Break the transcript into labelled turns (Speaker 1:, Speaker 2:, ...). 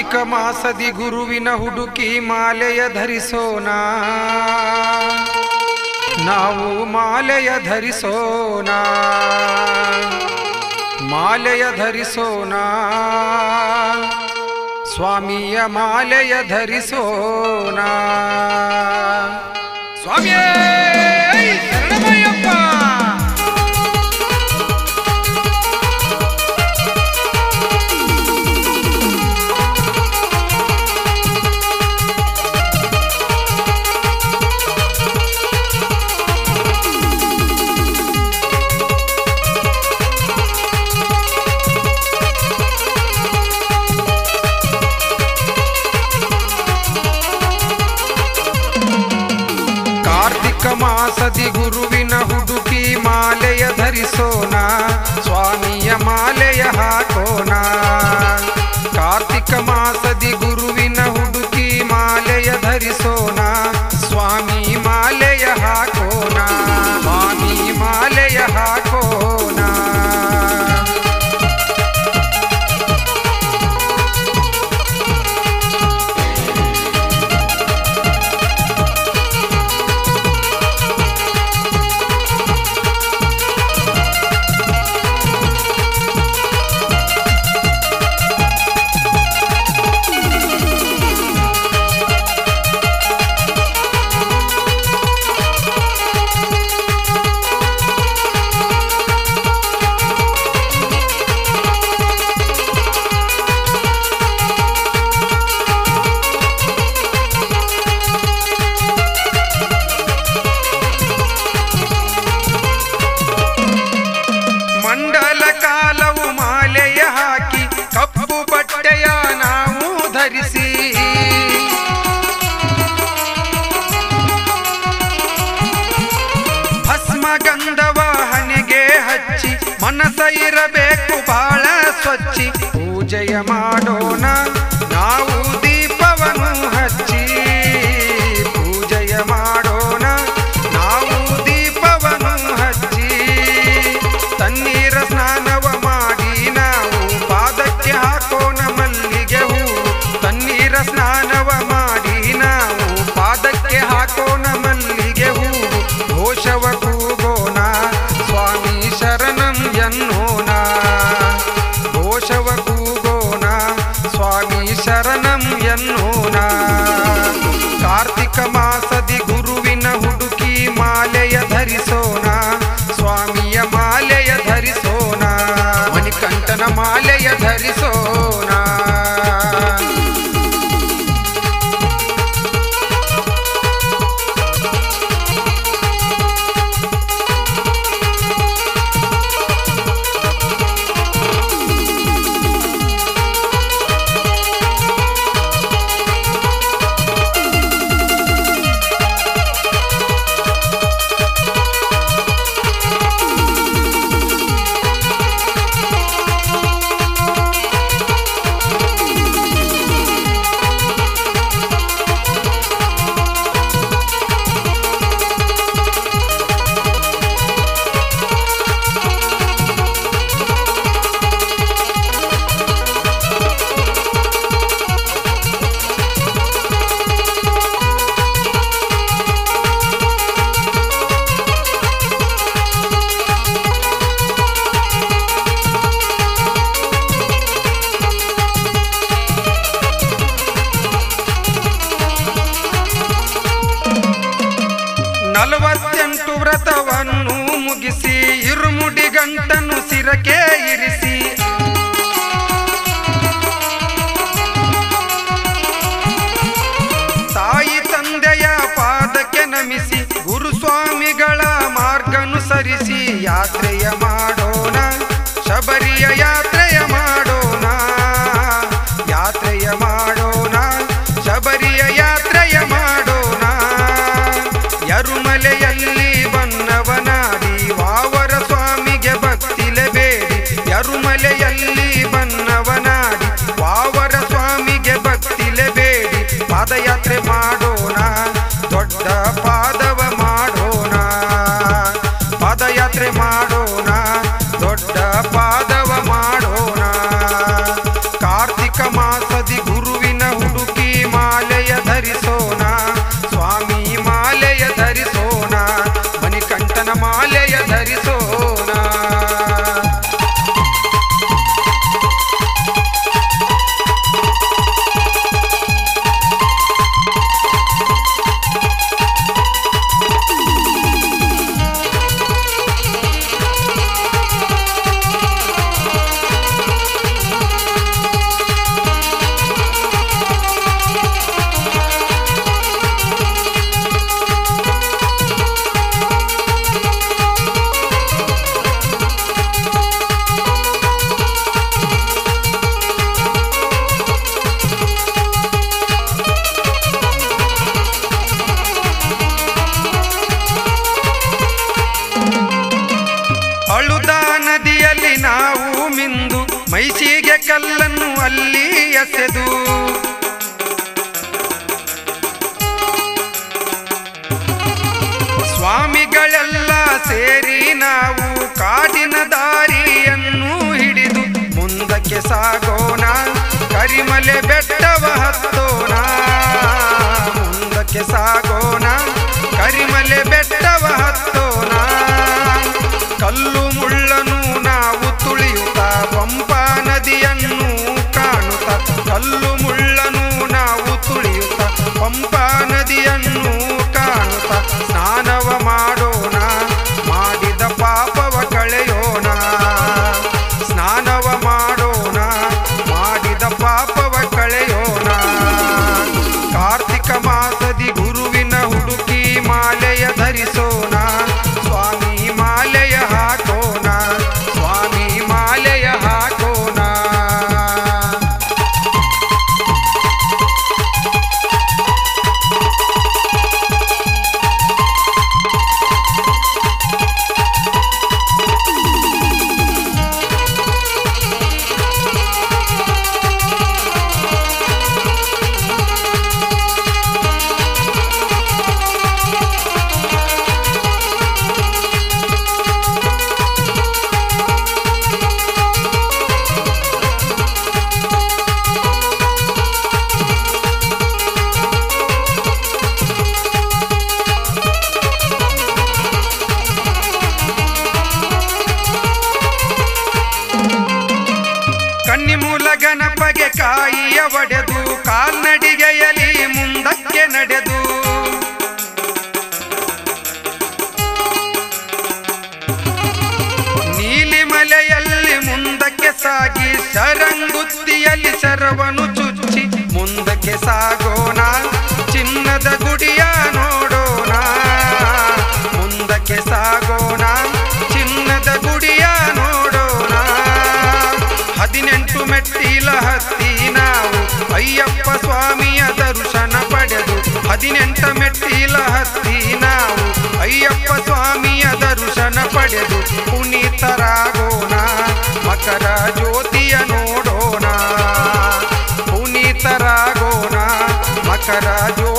Speaker 1: ಕಾರ್ತಿಕ ಮಾಸದಿ ಗುರುವಿನ ಹುಡುಕಿ ಮಾಲೆಯ ಧರಿಸೋಣ ನಾವು ಮಾಲೆಯ ಧರಿಸೋಣ ಮಾಲೆಯ ಧರಿಸೋಣ ಸ್ವಾಮಿಯ ಮಾಲೆಯ ಧರಿಸೋಣ ಸ್ವಾಮಿಯೇ ಶರಣಮಯ್ಯಪ್ಪ ಕಾರ್ತಿಕ ಮಾಸದಿ ಗುರುವಿನ ಹುಡುಕಿ ಮಾಲೆಯ ಧರಿಸೋಣ ಸ್ವಾಮಿಯ ಮಾಲೆಯ ಹಾಕೋಣ ಕಾರ್ತಿಕ ಮಾಸದಿ ಗುರುವಿನ ಹುಡುಕಿ ಮಾಲೆಯ ಧರಿಸೋಣ ಸ್ವಾಮಿ ಮಾಲೆಯ ಹಾಕೋಣ ಸ್ವಾಮಿ ಮಾಲೆಯ ಹಾಕೋಣ ಮಂಡಲ ಕಾಲವು ಮಾಲೆಯ ಹಾಕಿ ಕಪ್ಪು ಬಟ್ಟೆಯ ನಾವು ಧರಿಸಿ ಭಸ್ಮ ಗಂಧವ ಹಣೆಗೆ ಹಚ್ಚಿ ಮನಸ ಇರಬೇಕು ಬಾಳ ಸ್ವಚ್ಛಿ ಪೂಜೆಯ ಮಾಡೋಣ ನಾವು ದೀಪವನ್ನು ಹಚ್ಚಿ ಪೂಜೆಯ ಮಾಡೋಣ ನಾವು ದೀಪವನ್ನು ಹಚ್ಚಿ ತಣ್ಣೀರ ಸ್ನಾನವ ಮಾಡಿ ನಾವು ಪಾದಕ್ಕೆ ಹಾಕೋಣ ಮಲ್ಲಿಗೆ ಹೂ ತಣ್ಣೀರ ಸ್ನಾನವ ಮಾಡಿ ನಾವು ಪಾದಕ್ಕೆ ಹಾಕೋಣ ಮಲ್ಲಿಗೆ ಹೂ ಘೋಷವ ಕೂಗೋಣ ಸ್ವಾಮಿ ಶರಣಂ ಎನ್ನೋಣ ಘೋಷವ ಕೂಗೋಣ ಸ್ವಾಮಿ ಶರಣಂ ಎನ್ನೋಣ ಕಾರ್ತಿಕ ಮಾಸದಿ ಗುರುವಿನ ಹುಡುಕಿ ಮಾಲೆಯ ಧರಿಸೋಣ ಸ್ವಾಮಿಯ ಮಾಲೆಯ ಧರಿಸೋಣ ಮಣಿಕಂಠನ ಮಾಲೆಯ ಧರಿಸೋಣ ನಲವತ್ತೆಂಟು ವ್ರತವನ್ನು ಮುಗಿಸಿ ಇರುಮುಡಿ ಗಂಟನ್ನು ಸಿರಕೆ ಇರಿಸಿ ತಾಯಿ ತಂದೆಯ ಪಾದಕ್ಕೆ ನಮಿಸಿ ಗುರುಸ್ವಾಮಿಗಳ ಮಾರ್ಗನುಸರಿಸಿ ಯಾತ್ರೆಯ ಮಾಡೋಣ ಶಬರಿಯ ಯಾತ್ರೆಯ ಮಾಡೋಣ ಯಾತ್ರೆಯ ಮಾಡೋಣ ಶಬರಿಯ ಯಾತ್ರೆಯ ಮಾಡೋಣ ಯರುಮಲೆಯಲ್ಲಿ ಬನ್ನವನಾಡಿ ವಾವರ ಸ್ವಾಮಿಗೆ ಭಕ್ತಿಲೆ ಬೇಡಿ ಯರುಮಲೆಯಲ್ಲಿ ಕಲ್ಲನ್ನು ಅಲ್ಲಿ ಎಸೆದು ಸ್ವಾಮಿಗಳೆಲ್ಲ ಸೇರಿ ನಾವು ಕಾಡಿನ ದಾರಿಯನ್ನು ಹಿಡಿದು ಮುಂದಕ್ಕೆ ಸಾಗೋಣ ಕರಿಮಲೆ ಬೆಟ್ಟವ ಹತ್ತೋಣ ಮುಂದಕ್ಕೆ ಸಾಗೋಣ ಕರಿಮಲೆ ಬೆಟ್ಟವ ಹತ್ತೋಣ ಕಲ್ಲು ಮುಳ್ಳನು ನಾವು ತುಳಿಯುತ್ತಾ ಪಂಪಾ ನದಿಯನ್ನು ಕಾಣುತ್ತಾ ಕಲ್ಲು ಮುಳ್ಳನು ನಾವು ತುಳಿಯುತ್ತಾ ಪಂಪಾ ನದಿಯನ್ನು ಕಾಣುತ್ತಾ ಸ್ನಾನವ ಮಾಡೋಣ ಮಾಡಿದ ಪಾಪವ ಕಳೆಯೋಣ ಸ್ನಾನವ ಮಾಡೋಣ ಮಾಡಿದ ಪಾಪವ ಕಳೆಯೋಣ ಕಾರ್ತಿಕ ಮಾಸದಿ ಗುರುವಿನ ಹುಡುಕಿ ಮಾಲೆಯ ಧರಿಸೋಣ ಸ್ವಾಮಿ ಮಾಲೆಯ ಹಾಕೋಣ ಸ್ವಾಮಿ ಮಾಲೆಯ ಹಾಕೋಣ ಕನ್ನಿಮೂಲ ಗಣಪಗೆ ಕಾಯಿಯ ಒಡೆದು ಕಾಲ್ನಡಿಗೆಯಲಿ ಮುಂದಕ್ಕೆ ನಡೆದು ನೀಲಿಮಲೆಯಲ್ಲಿ ಮುಂದಕ್ಕೆ ಸಾಗಿ ಶರಂಗುತ್ತಿಯಲ್ಲಿ ಶರವನು ಚುಚ್ಚಿ ಮುಂದಕ್ಕೆ ಸಾಗೋಣ ಚಿನ್ನದ ಗುಡಿಯ ನೋಡೋಣ ಮುಂದಕ್ಕೆ ಸಾಗೋಣ ಚಿನ್ನದ ಗುಡಿಯ ನೋಡೋಣ ಹದಿನೆಂಟು ಮೆಟ್ಟಿಲ ಹತ್ತಿ ನಾವು ಅಯ್ಯಪ್ಪ ಸ್ವಾಮಿಯ ದರ್ಶನ ಪಡೆದು ಹದಿನೆಂಟ ಮೆಟ್ಟಿಲ ಹತ್ತಿ ನಾವು ಅಯ್ಯಪ್ಪ ಸ್ವಾಮಿಯ ದರ್ಶನ ಪಡೆದು ಪುನೀತರಾಗೋಣ ಮಕರ ಜ್ಯೋತಿಯ ನೋಡೋಣ ಪುನೀತರಾಗೋಣ ಮಕರ ಜ್ಯೋತಿ